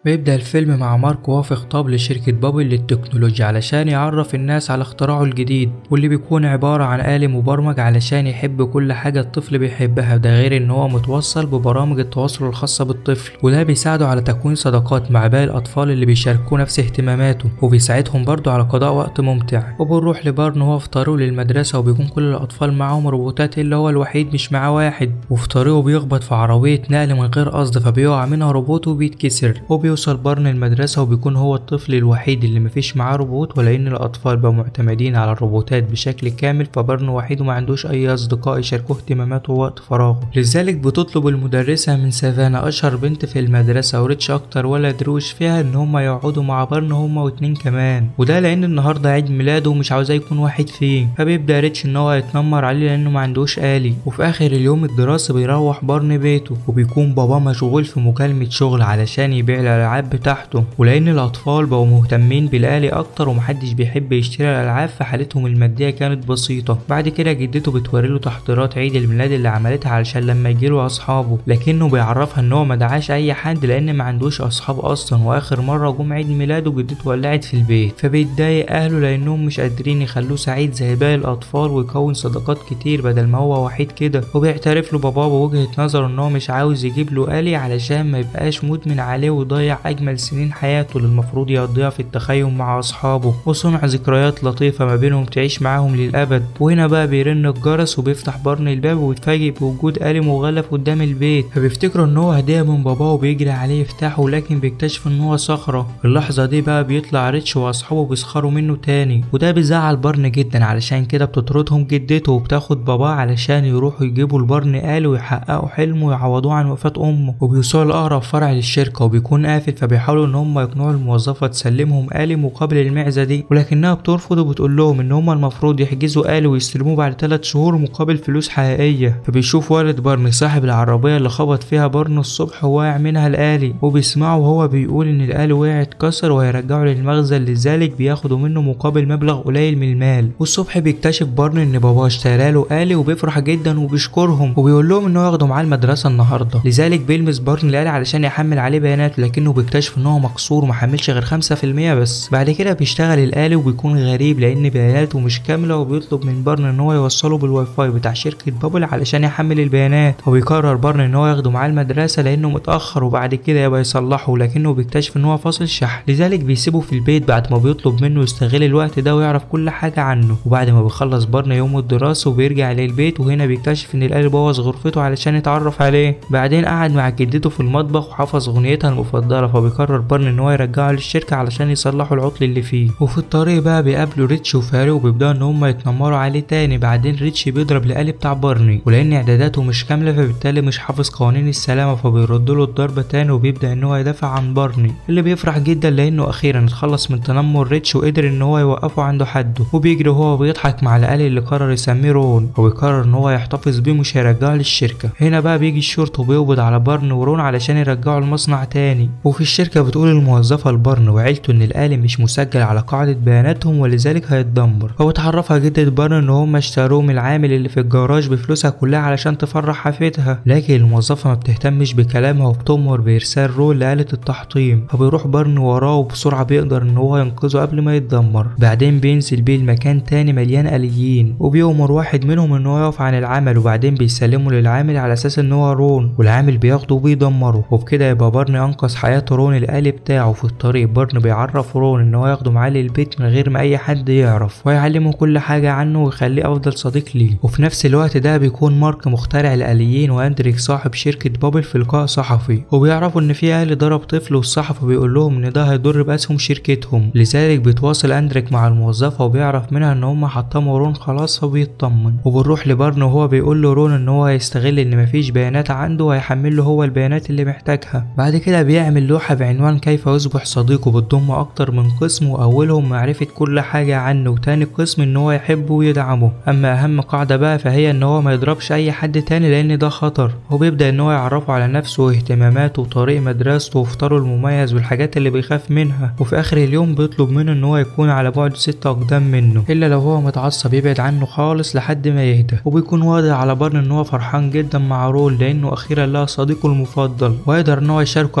بيبدأ الفيلم مع مارك وهو في خطاب لشركة بابل للتكنولوجيا علشان يعرف الناس على اختراعه الجديد واللي بيكون عبارة عن آلي مبرمج علشان يحب كل حاجة الطفل بيحبها ده غير ان هو متوصل ببرامج التواصل الخاصة بالطفل وده بيساعده على تكوين صداقات مع باقي الأطفال اللي بيشاركوا نفس اهتماماته وبيساعدهم برضه على قضاء وقت ممتع وبنروح لبارن وهو في طريقه للمدرسة وبيكون كل الأطفال معاهم روبوتات إلا هو الوحيد مش معاه واحد وفي طريقه بيخبط في عربية نقل من غير قصد فبيقع منها روبوت وبيتكسر وبيوصل بارن المدرسة وبيكون هو الطفل الوحيد اللي مفيش معاه روبوت ولأن الأطفال بقوا معتمدين على الروبوتات بشكل كامل فبارن وحيد وما عندوش أي أصدقاء يشاركوه اهتماماته ووقت فراغه لذلك بتطلب المدرسة من سافانا أشهر بنت في المدرسة وريتش أكتر ولد روش فيها إن هما يقعدوا مع بارن هما واتنين كمان وده لأن النهاردة عيد ميلاده ومش عاوزاه يكون واحد فيه فبيبدأ ريتش إن هو يتنمر عليه لأنه ما عندوش آلي وفي آخر اليوم الدراسي بيروح بارن بيته وبيكون باباه مشغول في مكالمة شغل علشان يبيع الألعاب بتاعته ولأن الأطفال بقوا مهتمين بالآلي أكتر ومحدش بيحب يشتري الألعاب فحالتهم المادية كانت بسيطة بعد كده جدته بتوريله تحضيرات عيد الميلاد اللي عملتها علشان لما يجيله أصحابه لكنه بيعرفها إن هو ما دعاش أي حد لأن ما عندوش أصحاب أصلا وآخر مرة جم عيد ميلاده جدته ولعت في البيت فبيتضايق أهله لأنهم مش قادرين يخلوه سعيد زي باقي الأطفال ويكون صداقات كتير بدل ما هو وحيد كده وبيعترف له باباه بوجهة نظره إن هو مش عاوز يجيب له آلي علشان ما يبقاش مدمن عليه ويضيع أجمل سنين حياته اللي المفروض يقضيها في التخيم مع أصحابه وصنع ذكريات لطيفة ما بينهم تعيش معاهم للأبد وهنا بقى بيرن الجرس وبيفتح بارن الباب ويتفاجئ بوجود آلي مغلف قدام البيت فبيفتكروا إن هو هدية من باباه وبيجري عليه يفتحه لكن بيكتشف إن هو صخرة في اللحظة دي بقى بيطلع ريتش وأصحابه بيسخروا منه تاني وده بيزعل بارن جدا علشان كده بتطردهم جدته وبتاخد باباه علشان يروحوا يجيبوا لبارن آلي ويحققوا حلمه ويعوضوه عن وفاة أمه وبيوصلوا لأقرب فرع للشركة وبيكون قافل فبيحاولوا إن هم يقنعوا الموظفة تسلمهم آلي مقابل المعزة دي ولكنها بترفض وبتقول لهم إن هم المفروض يحجزوا آلي ويستلموه بعد ثلاث شهور مقابل فلوس حقيقية فبيشوف والد بارن صاحب العربية اللي خبط فيها بارن الصبح وواقع منها الآلي وبيسمعه وهو بيقول إن الآلي وقع اتكسر وهيرجعه للمخزن لذلك بياخدوا منه مقابل مبلغ قليل من المال والصبح بيكتشف بارن إن باباه اشترى له آلي وبيفرح جدا وبيشكرهم وبيقول لهم إنه ياخدوا معاه المدرسة النهاردة لذلك بيلمس بارن الآلي علشان يحمل عليه بيانات لكنه بيكتشف إن هو مكسور ومحملش غير خمسة في المية بس بعد كده بيشتغل الآلي وبيكون غريب لأن بياناته مش كاملة وبيطلب من بارن إن هو يوصله بالواي فاي بتاع شركة بابل علشان يحمل البيانات وبيقرر بارن إن هو ياخده معاه المدرسة لأنه متأخر وبعد كده يبقى يصلحه لكنه بيكتشف إن هو فاصل شحن لذلك بيسيبه في البيت بعد ما بيطلب منه يستغل الوقت ده ويعرف كل حاجة عنه وبعد ما بيخلص بارن يوم الدراسة وبيرجع للبيت وهنا بيكتشف إن الآلي بوظ غرفته علشان يتعرف عليه بعدين قعد مع جدته في المطبخ وحفظ أغنيتها المفضلة فبيقرر بارن إن هو يرجعه للشركة علشان يصلحوا العطل اللي فيه وفي الطريق بقى بيقابلوا ريتش وفاري وبيبدأوا إن هما يتنمروا عليه تاني بعدين ريتش بيضرب الآلي بتاع بارني ولأن إعداداته مش كاملة فبالتالي مش حافظ قوانين السلامة فبيرد له الضربة تاني وبيبدأ إن هو يدافع عن بارني اللي بيفرح جدا لأنه أخيرا اتخلص من تنمر ريتش وقدر إن هو يوقفه عنده حده وبيجري وهو بيضحك مع الآلي اللي قرر يسميه رون وبيقرر إن هو يحتفظ بيه مش هيرجعه للشركة هنا بقى بيجي الشرطة وبيقبض على بارن ورون علشان يرجعوا المصنع تاني وفي الشركة بتقول الموظفة لبارن وعيلته إن الآلي مش مسجل على قاعدة بياناتهم ولذلك هيتدمر فبتعرفها جدة بارن إن هم اشتروه من العامل اللي في الجراج بفلوسها كلها علشان تفرح حفيدها لكن الموظفة ما بتهتمش بكلامها وبتؤمر بإرسال رول لآلة التحطيم فبيروح بارن وراه وبسرعة بيقدر إن هو ينقذه قبل ما يتدمر بعدين بينزل بيه المكان تاني مليان آليين وبيأمر واحد منهم إن هو يقف عن العمل وبعدين بيسلمه للعامل على أساس إن هو رون والعامل بياخده وبيدمره وبكده يبقى بارن أنقذ حياة رون الآلي بتاعه في الطريق بارن بيعرف رون إن هو ياخده معاه للبيت من غير ما أي حد يعرف ويعلمه كل حاجة عنه ويخليه أفضل صديق ليه وفي نفس الوقت ده بيكون مارك مخترع الآليين وأندريك صاحب شركة بابل في لقاء صحفي وبيعرفوا إن في آلي ضرب طفل والصحفي بيقول لهم إن ده هيضر بأسهم شركتهم لذلك بيتواصل أندريك مع الموظفة وبيعرف منها إن هم حطموا رون خلاص فبيطمن وبنروح لبارن وهو بيقول له رون إن هو هيستغل إن مفيش بيانات عنده وهيحمل له هو البيانات اللي محتاجها بعد كده بيعمل لوحة بعنوان كيف يصبح صديقه بتضم أكتر من قسم وأولهم معرفة كل حاجة عنه وتاني قسم إن هو يحبه ويدعمه أما أهم قاعدة بقى فهي إن هو ما يضربش أي حد تاني لأن ده خطر وبيبدأ إن هو يعرفه على نفسه واهتماماته وطريق مدرسته وفطاره المميز والحاجات اللي بيخاف منها وفي آخر اليوم بيطلب منه إن هو يكون على بعد ستة أقدام منه إلا لو هو متعصب يبعد عنه خالص لحد ما يهدى وبيكون واضح على بارن إن هو فرحان جدا مع رول لأنه أخيرا لقى صديقه المفضل ويقدر إن هو يشاركه أوقاته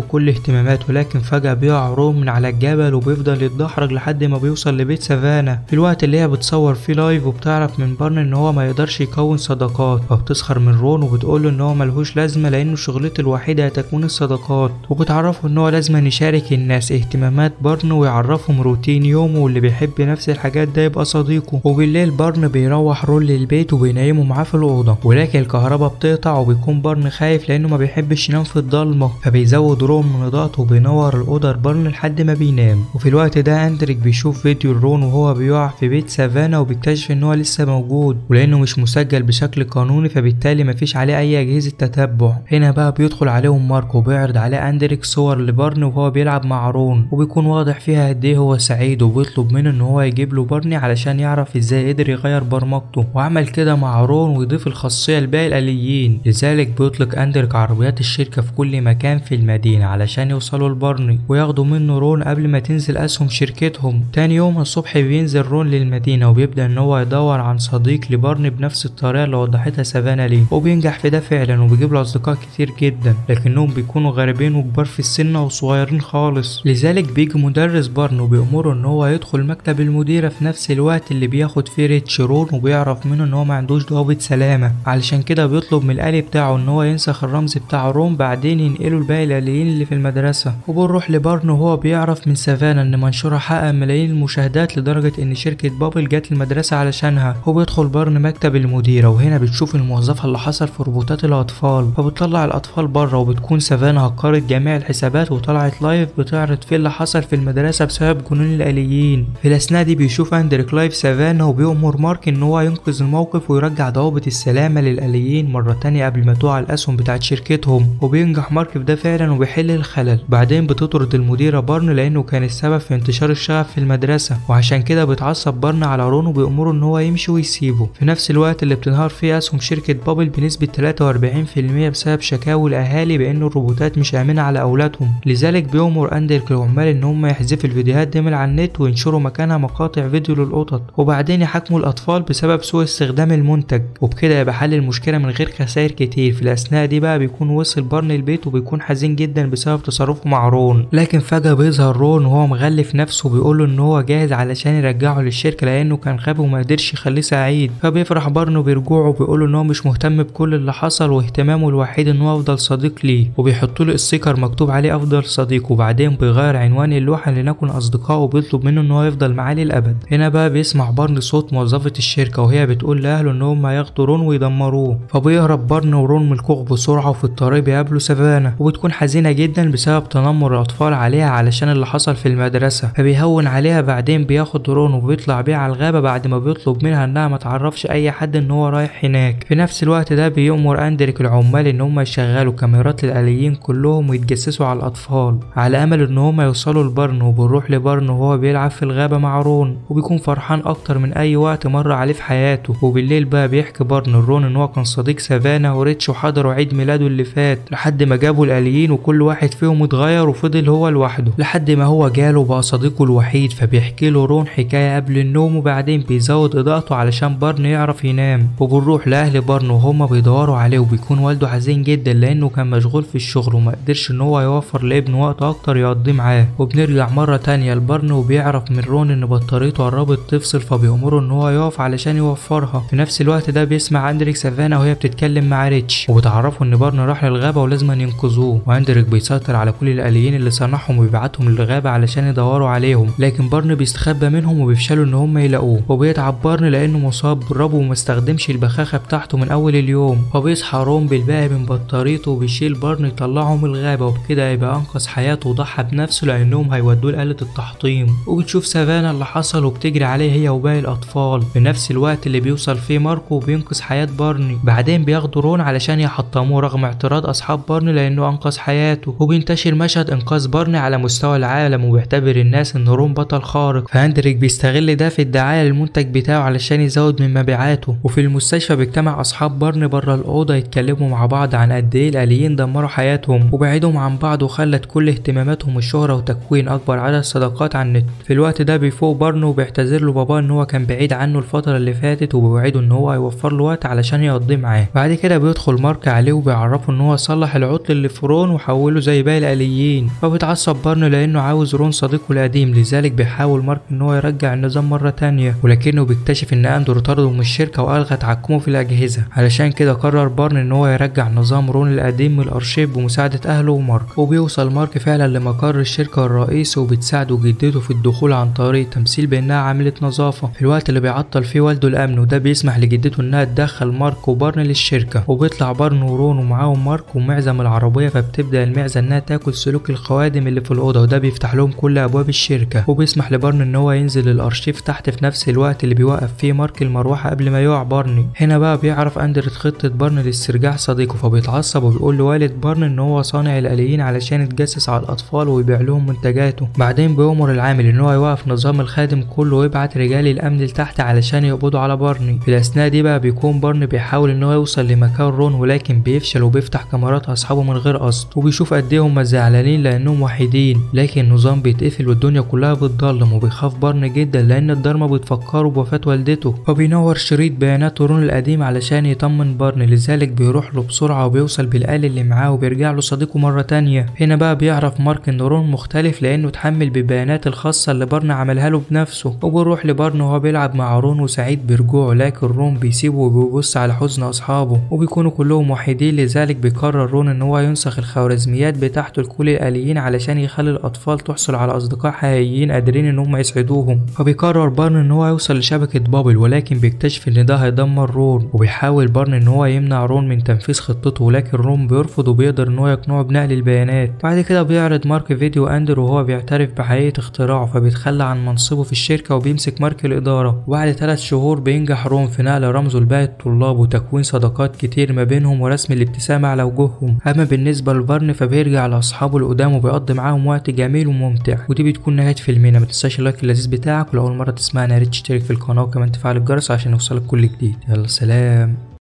وكل اهتماماته لكن فجأة بيقع رون من على الجبل وبيفضل يتدحرج لحد ما بيوصل لبيت سافانا في الوقت اللي هي بتصور فيه لايف وبتعرف من بارن ان هو ما يقدرش يكون صداقات فبتسخر من رون وبتقوله ان هو ملهوش لازمة لانه شغلته الوحيدة هي تكوين الصداقات وبتعرفه ان هو لازم يشارك الناس اهتمامات بارن ويعرفهم روتين يومه واللي بيحب نفس الحاجات ده يبقى صديقه وبالليل بارن بيروح رون للبيت وبينيمه معاه في الأوضة ولكن الكهرباء بتقطع وبيكون بارن خايف لأنه ما بيحبش ينام في الضلمة فبيزود رون من إضاءته وبينور الأوضة لبارن لحد ما بينام وفي الوقت ده أندريك بيشوف فيديو لرون وهو بيقع في بيت سافانا وبيكتشف إن هو لسه موجود ولأنه مش مسجل بشكل قانوني فبالتالي مفيش عليه أي أجهزة تتبع هنا بقى بيدخل عليهم ماركو وبيعرض عليه أندريك صور لبارن وهو بيلعب مع رون وبيكون واضح فيها قد إيه هو سعيد وبيطلب منه إن هو يجيب له بارني علشان يعرف إزاي قدر يغير برمجته وعمل كده مع رون ويضيف الخاصية لباقي الآليين لذلك بيطلق أندريك عربيات الشركة في كل مكان في المدينة علشان يوصلوا لبارني وياخدوا منه رون قبل ما تنزل أسهم شركتهم تاني يوم الصبح بينزل رون للمدينة وبيبدأ إن هو يدور عن صديق لبارني بنفس الطريقة اللي وضحتها سافانا ليه وبينجح في ده فعلا وبيجيب له أصدقاء كتير جدا لكنهم بيكونوا غريبين وكبار في السن وصغيرين خالص لذلك بيجي مدرس بارن وبيأمره إن هو يدخل مكتب المديرة في نفس الوقت اللي بياخد فيه ريتش رون وبيعرف منه إن هو ما عندوش ضوابط سلامة علشان كده بيطلب من الآلي بتاعه إن هو ينسخ الرمز بتاع رون بعدين ينقله لباقي الآليين اللي في المدرسة وبنروح لبارن وهو بيعرف من سافانا إن منشورها حقق ملايين المشاهدات لدرجة إن شركة بابل جات المدرسة علشانها وبيدخل بارن مكتب المديرة وهنا بتشوف الموظفة اللي حصل في روبوتات الأطفال فبتطلع الأطفال بره وبتكون سافانا هكرت جميع الحسابات وطلعت لايف بتعرض فيه اللي حصل في المدرسة بسبب جنون الآليين في الأثناء دي بيشوف أندريك لايف سافانا وبيأمر مارك إن هو ينقذ الموقف ويرجع ضوابط السلامة للآليين مرة تانية قبل ما تقع الأسهم بتاعت شركتهم وبينجح مارك في ده فعلا وبيحل الخلل بعدين بتطرد المديرة بارن لأنه كان السبب في انتشار الشغف في المدرسة وعشان كده بتعصب بارن على رون وبيأمره إن هو يمشي ويسيبه في نفس الوقت اللي بتنهار فيه أسهم شركة بابل بنسبة 43% بسبب شكاوي الأهالي بأن الروبوتات مش آمنة على أولادهم لذلك بيأمر أندريك العمال إن هم يحذفوا الفيديوهات دي من على النت وينشروا مكانها مقاطع فيديو للقطط وبعدين يحاكموا الأطفال بسبب سوء استخدام المنتج وبكده يبقى حل المشكلة من غير خسائر كتير في الأثناء دي بقى بيكون وصل بارن البيت وبيكون حزين جدا بسبب تصرفه مع رون لكن فجأة بيظهر رون وهو مغلف نفسه وبيقوله إن هو جاهز علشان يرجعه للشركة لأنه كان غبي وما قدرش يخليه سعيد فبيفرح بارن برجوعه وبيقوله إن هو مش مهتم بكل اللي حصل واهتمامه الوحيد إن هو أفضل صديق ليه وبيحطوا له الستيكر مكتوب عليه أفضل صديق وبعدين بيغير عنوان اللوحة لنكن أصدقاء وبيطلب منه إن هو يفضل معاه للأبد هنا بقى بيسمع بارن صوت موظفة الشركة وهي بتقول لأهله إن هم هياخدوا رون ويدمروه فبيهرب بارن ورون من الكوخ بسرعة وفي الطريق بيقابلوا سافانا وبتكون حزينة جدا بسبب تنمر الأطفال عليها علشان اللي حصل في المدرسة فبيهون عليها بعدين بياخد رون وبيطلع بيه على الغابة بعد ما بيطلب منها إنها ما تعرفش أي حد إن هو رايح هناك في نفس الوقت ده بيأمر أندريك العمال إن هم يشغلوا كاميرات للآليين كلهم ويتجسسوا على الأطفال على أمل إن هم يوصلوا لبارن وبنروح لبارن وهو بيلعب في الغابة مع رون وبيكون فرحان أكتر من أي وقت مر عليه في حياته وبالليل بقى بيحكي بارن لرون إن هو كان صديق سافانا وريتش وحضروا عيد ميلاده اللي فات لحد ما جابوا الآليين وكل واحد فيهم اتغير وفضل هو لوحده لحد ما هو جاله بقى صديقه الوحيد فبيحكي له رون حكاية قبل النوم وبعدين بيزود إضاءته علشان بارن يعرف ينام وبنروح لأهل بارن وهما بيدوروا عليه وبيكون والده حزين جدا لأنه كان مشغول في الشغل وما قدرش إن هو يوفر لابنه وقت أكتر يقضيه معاه وبنرجع مرة تانية لبارن وبيعرف من رون إن بطاريته قربت تفصل فبيأمره إن هو يقف علشان يوفرها في نفس الوقت ده بيسمع أندريك سافانا وهي بتتكلم مع ريتش وبتعرفه إن بارن راح للغابة ولازم ينقذوه وأندريك بيسيطر على كل الآليين اللي صنعهم وبيبعتهم للغابة علشان يدوروا عليهم لكن بارن بيستخبى منهم وبيفشلوا إن هم يلاقوه وبيتعب بارن لأنه مصاب بالرب وما استخدمش البخاخة بتاعته من أول اليوم فبيصحى رون بالباقي من بطاريته وبيشيل بارن يطلعه من الغابة وبكده يبقى أنقذ حياته وضحى بنفسه لأنهم هيودوه لآلة التحطيم وبتشوف سافانا اللي حصل وبتجري عليه هي وباقي الأطفال في نفس الوقت اللي بيوصل فيه ماركو وبينقذ حياة بارني بعدين بياخدوا رون علشان يحطموه رغم اعتراض أصحاب بارني لأنه أنقذ حياته وبينتشر مشهد إنقاذ بارني على مستوى العالم وبيعتبر الناس إن رون بطل خارق فهندريك بيستغل ده في الدعاية للمنتج بتاعه علشان يزود من مبيعاته وفي المستشفى بيجتمع أصحاب بارني بره الأوضة يتكلموا مع بعض عن قد إيه الآليين دمروا حياتهم وبعدهم عن بعض وخلت كل اهتماماتهم الشهرة وتكوين أكبر عدد صداقات على النت في الوقت ده بيفوق بارنو وبيعتذر له باباه إن هو كان بعيد عنه الفترة اللي فاتت وبيوعده إن هو هيوفر له وقت علشان يقضيه معاه بعد كده بيدخل مارك عليه وبيعرفه إن هو صلح العطل اللي في رون وحوله زيه زي باقي الآليين فبيتعصب بارني لأنه عاوز رون صديقه القديم لذلك بيحاول مارك إن هو يرجع النظام مرة تانية ولكنه بيكتشف إن أندرو طرده من الشركة وألغى تحكمه في الأجهزة علشان كده قرر بارني إن هو يرجع نظام رون القديم من الأرشيف بمساعدة أهله ومارك وبيوصل مارك فعلا لمقر الشركة الرئيسي وبتساعده جدته في الدخول عن طريق تمثيل بإنها عاملة نظافة في الوقت اللي بيعطل فيه والده الأمن وده بيسمح لجدته إنها تدخل مارك وبارني للشركة وبيطلع بارني ورون ومعاهم مارك ومعزم العربية فبتبدأ المعزة إنها تاكل سلوك الخوادم اللي في الأوضة وده بيفتح لهم كل أبواب الشركة وبيسمح لبارني إن هو ينزل الأرشيف تحت في نفس الوقت اللي بيوقف فيه مارك المروحة قبل ما يقع بارني هنا بقى بيعرف أندرة خطة بارني لاسترجاع صديقه فبيتعصب وبيقول لوالد بارني إن هو صانع الآليين علشان يتجسس على الأطفال ويبيع لهم منتجاته بعدين بيأمر العامل إن هو يوقف نظام الخادم كله ويبعت رجال الأمن لتحت علشان يقبضوا على بارني في الأثناء دي بقى بيكون بارني بيحاول إن هو يوصل لمكان رون ولكن بيفشل وبيفتح كاميرات أصحابه من غير قصد وبيشوف قد إيه هما زعلانين لأنهم وحيدين لكن النظام بيتقفل والدنيا كلها بتضلم وبيخاف بارني جدا لأن الضلمة بتفكره بوفاة والدته فبينور شريط بيانات رون القديم علشان يطمن بارني لذلك بيروح له بسرعة وبيوصل بالآلة اللي معاه وبيرجع له صديقه مرة تانية هنا بقى بيعرف مارك إن رون مختلف لأنه اتحمل بالبيانات الخاصة اللي بارني عملها له بنفسه وبيروح لبارني وهو بيلعب مع رون وسعيد برجوعه لكن رون بيسيبه وبيبص على حزن أصحابه وبيكونوا كلهم وحيدين لذلك بيقرر رون إن هو ينسخ الخوارزميات بتاعته لكل الآليين علشان يخلي الأطفال تحصل على أصدقاء حقيقيين قادرين إن هم يسعدوهم فبيقرر بارني إن هو يوصل لشبكة بابل ولكن بيكتشف إن ده هيدمر رون وبيحاول بارني إن هو يمنع رون من تنفيذ خطته ولكن رون بيرفض وبيقدر إن هو يقنعه بنقل البيانات بعد كده بيعرض مارك فيديو أندر وهو بيعترف بحقيقة اختراعه فبيتخلى عن منصبه في الشركة وبيمسك مارك الإدارة وبعد ثلاث شهور بينجح رون في نقل رمزه لباقي الطلاب وتكوين صداقات كتير ما بينهم ورسم الابتسامة على وجوههم أما بالنسبة لبارن فبيرجع لأصحابه القدام وبيقضي معاهم وقت جميل وممتع ودي بتكون نهاية فيلمنا متنساش اللايك اللذيذ بتاعك ولو أول مرة تسمعنا ياريت تشترك في القناة وكمان تفعل الجرس عشان يوصلك كل جديد يلا سلام